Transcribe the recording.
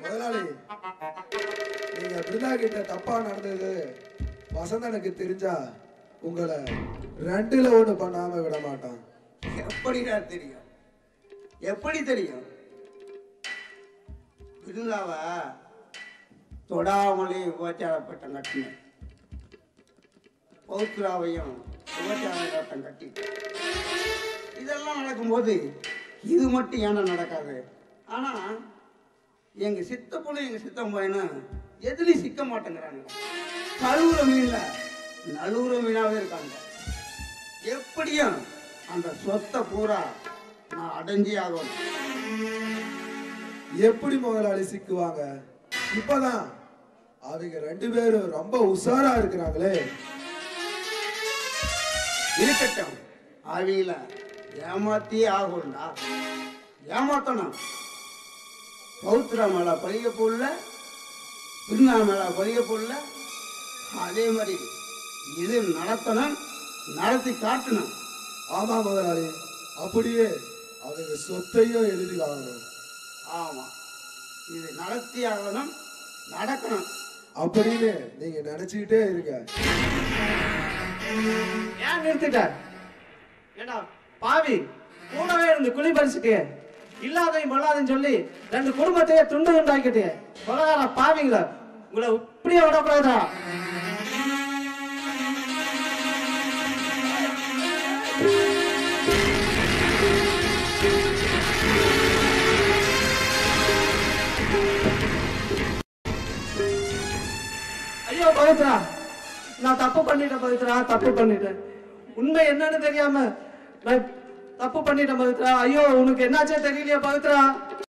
முதலாளி நீங்க பிருந்தா கிட்ட தப்பா நடந்தது வசந்தனுக்கு தெரிஞ்சா உங்களை ரெண்டுல ஒண்ணு பண்ணாம விட மாட்டான் எப்படிடா தெரியும் எப்படி தெரியும் பிருந்தாவ தொடாமலே விபச்சார பட்டம் கட்டினேன் பௌத்ராவையும் விபச்சார பட்டம் கட்டி இதெல்லாம் நடக்கும்போது இது மட்டும் ஏன்னா நடக்காது ஆனா எங்க சித்தப்பனும் எங்க சித்தம் பையனும் எதுலையும் சிக்க மாட்டேங்கிறாங்க கழுவுற மீன்ல நழுவுற மீனாவே இருக்காங்க எப்படியும் அந்த சொத்தை பூரா நான் அடைஞ்சே ஆகணும் எப்படி முதலாளி சிக்குவாங்க இப்பதான் அவங்க ரெண்டு பேரும் ரொம்ப உஷாரா இருக்கிறாங்களே இருக்கட்டும் அவங்கள ஏமாத்தியே ஆகும்டா ஏமாத்தணும் பௌத்திரா மேல பழிய போடல பின்னா மேல பழிய போடல அதே மாதிரி இது நடத்தணும் நடத்தி காட்டணும் ஆமா முதலாளி அப்படியே அவங்க சொத்தையும் எழுதி வாங்கணும் ஆமா இது நடத்தி ஆகணும் நடக்கணும் அப்படின்னு நீங்க நினைச்சுக்கிட்டே இருங்க ஏன் நிறுத்திட்ட ஏண்டா பாவி கூடவே இருந்து குழி பறிச்சுட்டு இல்லாதையும் பொல்லாதையும் சொல்லி ரெண்டு குடும்பத்தையே துண்டு துண்டாக்கிட்டு கொலகார பாவிங்கள உங்களை இப்படியே விடக்கூடாதா ஐயோ பவித்ரா நான் தப்பு பண்ணிட்டேன் பவித்ரா தப்பு பண்ணிட்டேன் உண்மை என்னன்னு தெரியாம நான் தப்பு பண்ணிட்டேன் பவித்ரா ஐயோ உனக்கு என்னாச்சே தெரியலையா பவித்ரா